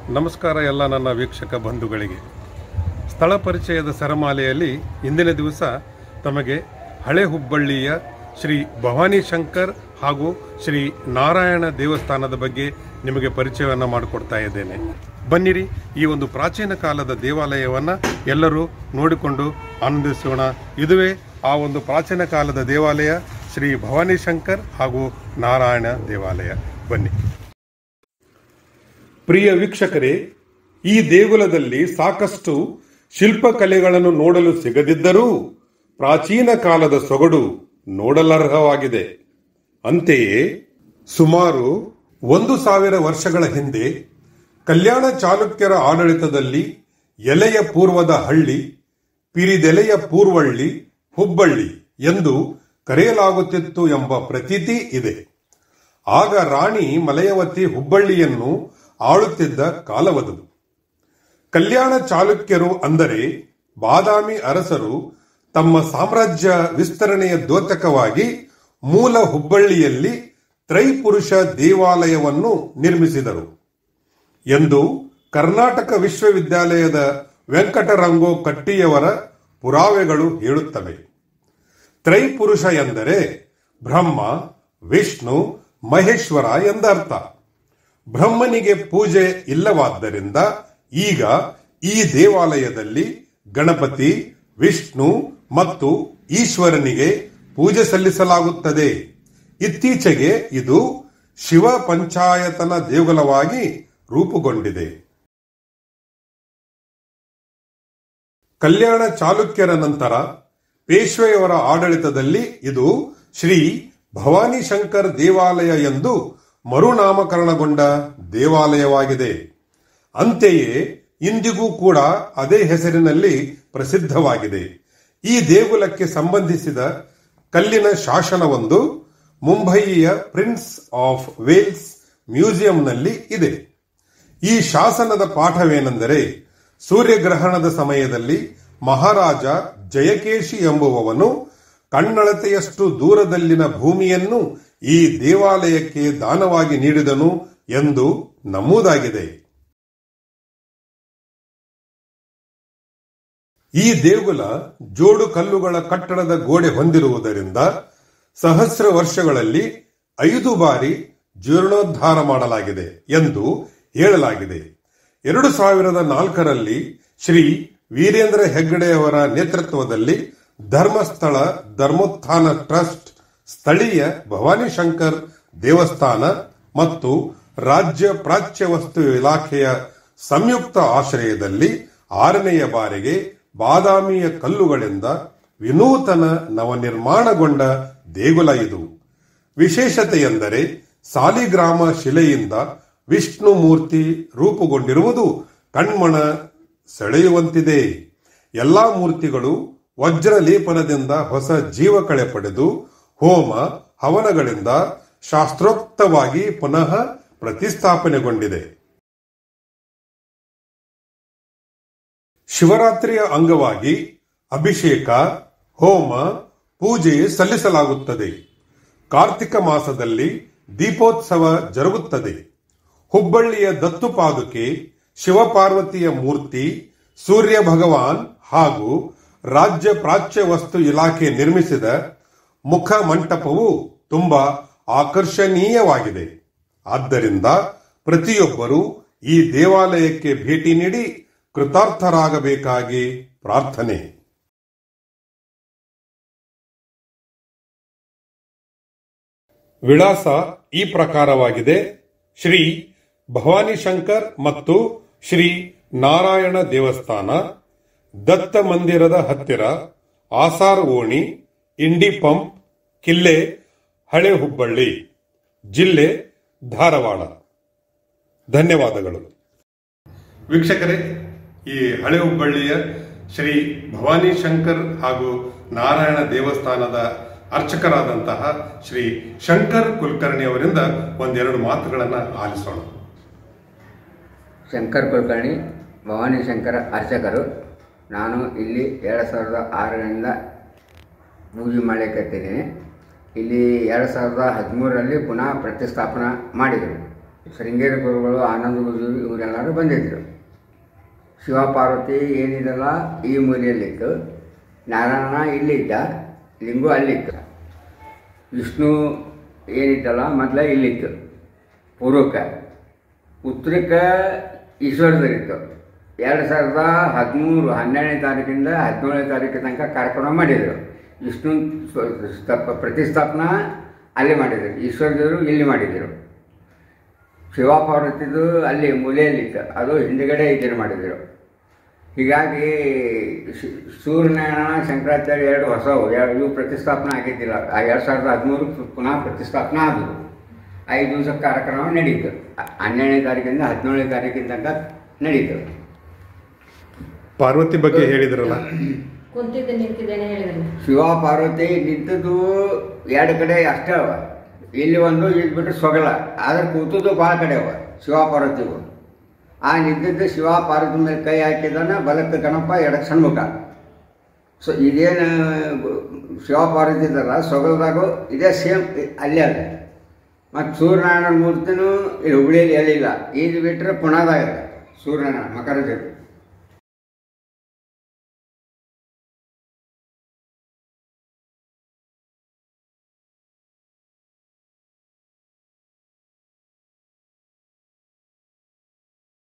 ನಮಸ್ಕಾರ ಎಲ್ಲ ನನ್ನ ವೀಕ್ಷಕ ಬಂಧುಗಳಿಗೆ ಸ್ಥಳ ಪರಿಚಯದ ಸರಮಾಲೆಯಲ್ಲಿ ಇಂದಿನ ದಿವಸ ತಮಗೆ ಹಳೆ ಹುಬ್ಬಳ್ಳಿಯ ಶ್ರೀ ಭವಾನಿ ಶಂಕರ್ ಹಾಗೂ ಶ್ರೀ ನಾರಾಯಣ ದೇವಸ್ಥಾನದ ಬಗ್ಗೆ ನಿಮಗೆ ಪರಿಚಯವನ್ನು ಮಾಡಿಕೊಡ್ತಾ ಇದ್ದೇನೆ ಬನ್ನಿರಿ ಈ ಒಂದು ಪ್ರಾಚೀನ ಕಾಲದ ದೇವಾಲಯವನ್ನು ಎಲ್ಲರೂ ನೋಡಿಕೊಂಡು ಆನಂದಿಸೋಣ ಇದುವೇ ಆ ಒಂದು ಪ್ರಾಚೀನ ಕಾಲದ ದೇವಾಲಯ ಶ್ರೀ ಭವಾನಿ ಶಂಕರ್ ಹಾಗೂ ನಾರಾಯಣ ದೇವಾಲಯ ಬನ್ನಿ ಪ್ರಿಯ ವೀಕ್ಷಕರೇ ಈ ದೇಗುಲದಲ್ಲಿ ಸಾಕಷ್ಟು ಶಿಲ್ಪಕಲೆಗಳನ್ನು ನೋಡಲು ಸಿಗದಿದ್ದರೂ ಪ್ರಾಚೀನ ಕಾಲದ ಸೊಗಡು ನೋಡಲರ್ಹವಾಗಿದೆ ಅಂತೆಯೇ ಸುಮಾರು ಒಂದು ಸಾವಿರ ವರ್ಷಗಳ ಹಿಂದೆ ಕಲ್ಯಾಣ ಚಾಲುಕ್ಯರ ಆಡಳಿತದಲ್ಲಿ ಎಲೆಯ ಪೂರ್ವದ ಹಳ್ಳಿ ಪಿರಿದೆಲೆಯ ಪೂರ್ವಳ್ಳಿ ಹುಬ್ಬಳ್ಳಿ ಎಂದು ಕರೆಯಲಾಗುತ್ತಿತ್ತು ಎಂಬ ಪ್ರತೀತಿ ಇದೆ ಆಗ ರಾಣಿ ಮಲಯವತಿ ಹುಬ್ಬಳ್ಳಿಯನ್ನು ಆಳುತ್ತಿದ್ದ ಕಾಲವದು ಕಲ್ಯಾಣ ಚಾಲುಕ್ಯರು ಅಂದರೆ ಬಾದಾಮಿ ಅರಸರು ತಮ್ಮ ಸಾಮ್ರಾಜ್ಯ ವಿಸ್ತರಣೆಯ ದ್ಯೋತಕವಾಗಿ ಮೂಲ ಹುಬ್ಬಳ್ಳಿಯಲ್ಲಿ ತ್ರೈಪುರುಷ ದೇವಾಲಯವನ್ನು ನಿರ್ಮಿಸಿದರು ಎಂದು ಕರ್ನಾಟಕ ವಿಶ್ವವಿದ್ಯಾಲಯದ ವೆಂಕಟರಂಗೋ ಕಟ್ಟಿಯವರ ಪುರಾವೆಗಳು ಹೇಳುತ್ತವೆ ತ್ರೈಪುರುಷ ಎಂದರೆ ಬ್ರಹ್ಮ ವಿಷ್ಣು ಮಹೇಶ್ವರ ಎಂದರ್ಥ ಬ್ರಹ್ಮನಿಗೆ ಪೂಜೆ ಇಲ್ಲವಾದ್ದರಿಂದ ಈಗ ಈ ದೇವಾಲಯದಲ್ಲಿ ಗಣಪತಿ ವಿಷ್ಣು ಮತ್ತು ಈಶ್ವರನಿಗೆ ಪೂಜೆ ಸಲ್ಲಿಸಲಾಗುತ್ತದೆ ಇತ್ತೀಚೆಗೆ ಇದು ಶಿವ ಪಂಚಾಯತನ ದೇಗುಲವಾಗಿ ರೂಪುಗೊಂಡಿದೆ ಕಲ್ಯಾಣ ಚಾಲುಕ್ಯರ ನಂತರ ಪೇಶ್ವೆಯವರ ಆಡಳಿತದಲ್ಲಿ ಇದು ಶ್ರೀ ಭವಾನಿ ಶಂಕರ್ ದೇವಾಲಯ ಎಂದು ಮರುನಾಮಕರಣಗೊಂಡ ದೇವಾಲಯವಾಗಿದೆ ಅಂತೆಯೇ ಇಂದಿಗೂ ಕೂಡ ಅದೇ ಹೆಸರಿನಲ್ಲಿ ಪ್ರಸಿದ್ಧವಾಗಿದೆ ಈ ದೇಗುಲಕ್ಕೆ ಸಂಬಂಧಿಸಿದ ಕಲ್ಲಿನ ಶಾಸನವೊಂದು ಮುಂಬಯಿಯ ಪ್ರಿನ್ಸ್ ಆಫ್ ವೇಲ್ಸ್ ಮ್ಯೂಸಿಯಂನಲ್ಲಿ ಇದೆ ಈ ಶಾಸನದ ಪಾಠವೇನೆಂದರೆ ಸೂರ್ಯಗ್ರಹಣದ ಸಮಯದಲ್ಲಿ ಮಹಾರಾಜ ಜಯಕೇಶಿ ಎಂಬುವವನು ಕಣ್ಣಳತೆಯಷ್ಟು ದೂರದಲ್ಲಿನ ಭೂಮಿಯನ್ನು ಈ ದೇವಾಲಯಕ್ಕೆ ದಾನವಾಗಿ ನೀಡಿದನು ಎಂದು ನಮೂದಾಗಿದೆ ಈ ದೇಗುಲ ಜೋಡು ಕಲ್ಲುಗಳ ಕಟ್ಟಡದ ಗೋಡೆ ಹೊಂದಿರುವುದರಿಂದ ಸಹಸ್ರ ವರ್ಷಗಳಲ್ಲಿ ಐದು ಬಾರಿ ಜೀರ್ಣೋದ್ಧಾರ ಮಾಡಲಾಗಿದೆ ಎಂದು ಹೇಳಲಾಗಿದೆ ಎರಡು ಸಾವಿರದ ನಾಲ್ಕರಲ್ಲಿ ಶ್ರೀ ವೀರೇಂದ್ರ ಹೆಗ್ಗಡೆಯವರ ನೇತೃತ್ವದಲ್ಲಿ ಧರ್ಮಸ್ಥಳ ಧರ್ಮೋತ್ಥಾನ ಟ್ರಸ್ಟ್ ಸ್ಥಳೀಯ ಭವಾನಿ ಶಂಕರ್ ದೇವಸ್ಥಾನ ಮತ್ತು ರಾಜ್ಯ ಪ್ರಾಚ್ಯ ವಸ್ತು ಇಲಾಖೆಯ ಸಂಯುಕ್ತ ಆಶ್ರಯದಲ್ಲಿ ಆರನೆಯ ಬಾರಿಗೆ ಬಾದಾಮಿಯ ಕಲ್ಲುಗಳಿಂದ ವಿನೂತನ ನವನಿರ್ಮಾಣಗೊಂಡ ದೇಗುಲ ಇದು ವಿಶೇಷತೆ ಎಂದರೆ ಸಾಲಿಗ್ರಾಮ ಶಿಲೆಯಿಂದ ವಿಷ್ಣು ಮೂರ್ತಿ ರೂಪುಗೊಂಡಿರುವುದು ಕಣ್ಮಣ ಸೆಳೆಯುವಂತಿದೆ ಎಲ್ಲಾ ಮೂರ್ತಿಗಳು ವಜ್ರ ಲೇಪನದಿಂದ ಹೊಸ ಜೀವಕಳೆ ಪಡೆದು ಹೋಮ ಹವನಗಳಿಂದ ಶಾಸ್ತ್ರೋಕ್ತವಾಗಿ ಪುನಃ ಪ್ರತಿಸ್ಥಾಪನೆಗೊಂಡಿದೆ ಶಿವರಾತ್ರಿಯ ಅಂಗವಾಗಿ ಅಭಿಷೇಕ ಹೋಮ ಪೂಜೆ ಸಲ್ಲಿಸಲಾಗುತ್ತದೆ ಕಾರ್ತಿಕ ಮಾಸದಲ್ಲಿ ದೀಪೋತ್ಸವ ಜರುಗುತ್ತದೆ ಹುಬ್ಬಳ್ಳಿಯ ದತ್ತುಪಾದುಕೆ ಶಿವಪಾರ್ವತಿಯ ಮೂರ್ತಿ ಸೂರ್ಯ ಭಗವಾನ್ ಹಾಗೂ ರಾಜ್ಯ ಪ್ರಾಚ್ಯ ವಸ್ತು ಇಲಾಖೆ ನಿರ್ಮಿಸಿದ ಮುಖ ಮಂಟಪವು ತುಂಬಾ ಆಕರ್ಷಣೀಯವಾಗಿದೆ ಆದ್ದರಿಂದ ಪ್ರತಿಯೊಬ್ಬರೂ ಈ ದೇವಾಲಯಕ್ಕೆ ಭೇಟಿ ನೀಡಿ ಕೃತಾರ್ಥರಾಗಬೇಕಾಗಿ ಪ್ರಾರ್ಥನೆ ವಿಳಾಸ ಈ ಪ್ರಕಾರವಾಗಿದೆ ಶ್ರೀ ಭವಾನಿ ಶಂಕರ್ ಮತ್ತು ಶ್ರೀ ನಾರಾಯಣ ದೇವಸ್ಥಾನ ದತ್ತ ಮಂದಿರದ ಹತ್ತಿರ ಆಸಾರ್ ಓಣಿ ಇಂಡಿ ಪಂಪ್ ಕಿಲ್ಲೆ ಹಳೆ ಹುಬ್ಬಳ್ಳಿ ಜಿಲ್ಲೆ ಧಾರವಾಡ ಧನ್ಯವಾದಗಳು ವೀಕ್ಷಕರೇ ಈ ಹಳೆ ಹುಬ್ಬಳ್ಳಿಯ ಶ್ರೀ ಭವಾನಿ ಶಂಕರ್ ಹಾಗೂ ನಾರಾಯಣ ದೇವಸ್ಥಾನದ ಅರ್ಚಕರಾದಂತಹ ಶ್ರೀ ಶಂಕರ್ ಕುಲಕರ್ಣಿ ಅವರಿಂದ ಒಂದೆರಡು ಮಾತುಗಳನ್ನು ಆಲಿಸೋಣ ಶಂಕರ್ ಕುಲಕರ್ಣಿ ಭವಾನಿ ಶಂಕರ ಅರ್ಚಕರು ನಾನು ಇಲ್ಲಿ ಎರಡು ಸಾವಿರದ ಆರರಿಂದ ಪೂಜೆ ಮಾಡಲಿಕ್ಕತ್ತಿದ್ದೀನಿ ಇಲ್ಲಿ ಎರಡು ಸಾವಿರದ ಹದಿಮೂರರಲ್ಲಿ ಪುನಃ ಪ್ರತಿಷ್ಠಾಪನಾ ಮಾಡಿದರು ಶೃಂಗೇರಿ ಗುರುಗಳು ಆನಂದ ಗುರು ಇವರೆಲ್ಲರೂ ಬಂದಿದ್ದರು ಶಿವ ಪಾರ್ವತಿ ಏನಿದೆಲ್ಲ ಈ ಮೂಲೆಯಲ್ಲಿತ್ತು ನಾರಾಯಣ ಇಲ್ಲಿದ್ದ ಲಿಂಗು ಅಲ್ಲಿತ್ತು ವಿಷ್ಣು ಏನಿತ್ತಲ್ಲ ಮೊದಲ ಇಲ್ಲಿತ್ತು ಪೂರ್ವಕ್ಕೆ ಉತ್ತರಕ್ಕೆ ಈಶ್ವರದಲ್ಲಿತ್ತು ಎರಡು ಸಾವಿರದ ಹದಿಮೂರು ಹನ್ನೆರಡನೇ ತಾರೀಕಿಂದ ಹದಿನೇಳನೇ ತಾರೀಕು ತನಕ ಕಾರ್ಯಕ್ರಮ ಮಾಡಿದರು ವಿಷ್ಣು ಸ್ವ- ಸ್ಥಾಪ ಪ್ರತಿಷ್ಠಾಪನಾ ಅಲ್ಲಿ ಮಾಡಿದರು ಈಶ್ವರದೇವರು ಇಲ್ಲಿ ಮಾಡಿದರು ಶಿವ ಪಾರ್ವತಿದು ಅಲ್ಲಿ ಮೂಲೆಯಲ್ಲಿತ್ತು ಅದು ಹಿಂದುಗಡೆ ಇದನ್ನು ಮಾಡಿದರು ಹೀಗಾಗಿ ಶಿ- ಸೂರ್ಯನಾರಾಯಣ ಶಂಕರಾಚಾರ್ಯ ಎರಡು ಹೊಸವು ಎರಡು ಇವು ಪ್ರತಿಷ್ಠಾಪನೆ ಆಗಿದ್ದಿಲ್ಲ ಆ ಎರಡು ಸಾವಿರದ ಹದಿಮೂರು ಪುನಃ ಪ್ರತಿಷ್ಠಾಪನೆ ಆದವು ಐದು ದಿವಸ ಕಾರ್ಯಕ್ರಮ ನಡೀತು ಹ- ಹನ್ನೆರಡನೇ ತಾರೀಕಿಂದ ಹದಿನೇಳನೇ ತಾರೀಕಿನ ತನಕ ನಡೀತು ಪಾರ್ವತಿ ಬಗ್ಗೆ ಹೇಳಿದ್ರಲ್ಲ ಕುಂತಿದ್ದೆ ನಿಂತಿದ್ದೇನೆ ಹೇಳಿದ್ರಲ್ಲ ಶಿವ ಪಾರ್ವತಿ ನಿಂತದ್ದು ಎರಡು ಕಡೆ ಅಷ್ಟೇ ಅವ ಇಲ್ಲಿ ಒಂದು ಇಲ್ಲಿ ಬಿಟ್ಟು ಸೊಗಲ ಆದ್ರೆ ಕೂತದ್ದು ಭಾಳ ಕಡೆ ಅವ ಶಿವ ಪಾರ್ವತಿಗೂ ಆ ನಿಂತಿದ್ದು ಶಿವ ಪಾರ್ವತಿ ಮೇಲೆ ಕೈ ಹಾಕಿದಾನ ಬಲಕ್ಕೆ ಗಣಪ ಎಡಕ್ಕೆ ಸಣ್ಮುಖ ಸೊ ಇದೇನು ಶಿವ ಪಾರ್ವತಿ ಇದಲ್ಲ ಸೊಗಲದಾಗೂ ಇದೇ ಸೇಮ್ ಅಲ್ಲೇ ಅದ ಮತ್ತು ಸೂರ್ಯನಾರಾಯಣ ಮೂರ್ತಿನೂ ಇಲ್ಲಿ ಹುಬ್ಳಿಯಲ್ಲಿ ಎಲ್ಲಿಲ್ಲ ಇದು ಬಿಟ್ಟರೆ ಪುಣಾದಾಗ ಇದೆ ಸೂರ್ಯನಾರಾಯಣ ಮಕರ